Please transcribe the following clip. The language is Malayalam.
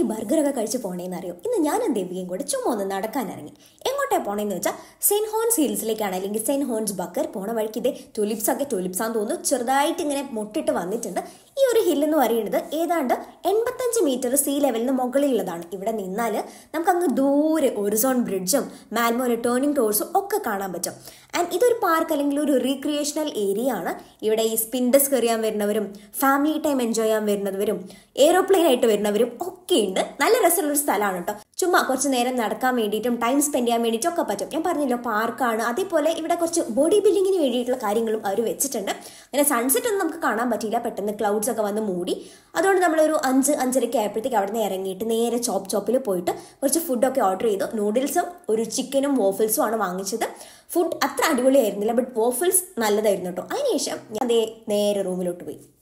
ഈ ബർഗറൊക്കെ കഴിച്ച് പോണേന്ന് അറിയോ ഇന്ന് ഞാനും ദേവികയും കൂടെ ചുമ്മാ ഒന്ന് നടക്കാൻ ഇറങ്ങി എങ്ങോട്ടാ പോണേന്ന് വെച്ചാൽ സെയിൻറ്റ് ഹോൺസ് ഹിൽസിലേക്കാണ് അല്ലെങ്കിൽ സെയിൻറ്റ് ഹോൺസ് ബക്കർ പോണ വഴിക്ക് ഇതേ ടുലിപ്സ് ഒക്കെ ടുലിപ്സ് ആണെന്ന് തോന്നുന്നു ചെറുതായിട്ട് ഇങ്ങനെ മുട്ടിട്ട് വന്നിട്ടുണ്ട് ഈ ഒരു ഹിൽ എന്ന് പറയുന്നത് ഏതാണ്ട് എൺപത്തഞ്ച് മീറ്റർ സീ ലെവലിന് മുകളിലുള്ളതാണ് ഇവിടെ നിന്നാൽ നമുക്ക് അങ്ങ് ദൂരെ ഒറിസോൺ ബ്രിഡ്ജും മാൽമോലെ ടേണിംഗ് ടോഴ്സും ഒക്കെ കാണാൻ പറ്റും ആൻഡ് ഇതൊരു പാർക്ക് അല്ലെങ്കിൽ ഒരു റീക്രിയേഷണൽ ഏരിയ ആണ് ഇവിടെ ഈ സ്പിൻഡസ് കയറിയാൻ വരുന്നവരും ഫാമിലി ടൈം എൻജോയ് ചെയ്യാൻ വരുന്നവരും എയ്റോപ്ലെയിൻ ആയിട്ട് വരുന്നവരും ഒക്കെ ഉണ്ട് നല്ല രസമുള്ള ഒരു സ്ഥലമാണ് കേട്ടോ ചുമ്മാ കുറച്ച് നേരം നടക്കാൻ വേണ്ടിയിട്ടും ടൈം സ്പെൻഡ് ചെയ്യാൻ വേണ്ടിയിട്ടും ഒക്കെ പറ്റും ഞാൻ പറഞ്ഞല്ലോ പാർക്കാണ് അതേപോലെ ഇവിടെ കുറച്ച് ബോഡി ബിൽഡിങ്ങിന് വേണ്ടിയിട്ടുള്ള കാര്യങ്ങളും അവർ വെച്ചിട്ടുണ്ട് അങ്ങനെ സൺസെറ്റ് ഒന്നും നമുക്ക് കാണാൻ പറ്റിയില്ല പെട്ടെന്ന് ക്ലൗഡ്സ് ഒക്കെ വന്ന് മൂടി അതുകൊണ്ട് നമ്മളൊരു അഞ്ച് അഞ്ചരയ്ക്ക് ആയപ്പോഴത്തേക്ക് അവിടെ നിന്ന് ഇറങ്ങിയിട്ട് നേരെ ചോപ്പ് ചോപ്പിൽ പോയിട്ട് കുറച്ച് ഫുഡൊക്കെ ഓർഡർ ചെയ്തു നൂഡിൽസും ഒരു ചിക്കനും വോഫിൾസും ആണ് വാങ്ങിച്ചത് ഫുഡ് അത്ര അടിപൊളിയായിരുന്നില്ല ബട്ട് വോഫിൾസ് നല്ലതായിരുന്നു കേട്ടോ അതിനുശേഷം ഞാൻ ദേ നേരെ റൂമിലോട്ട് പോയി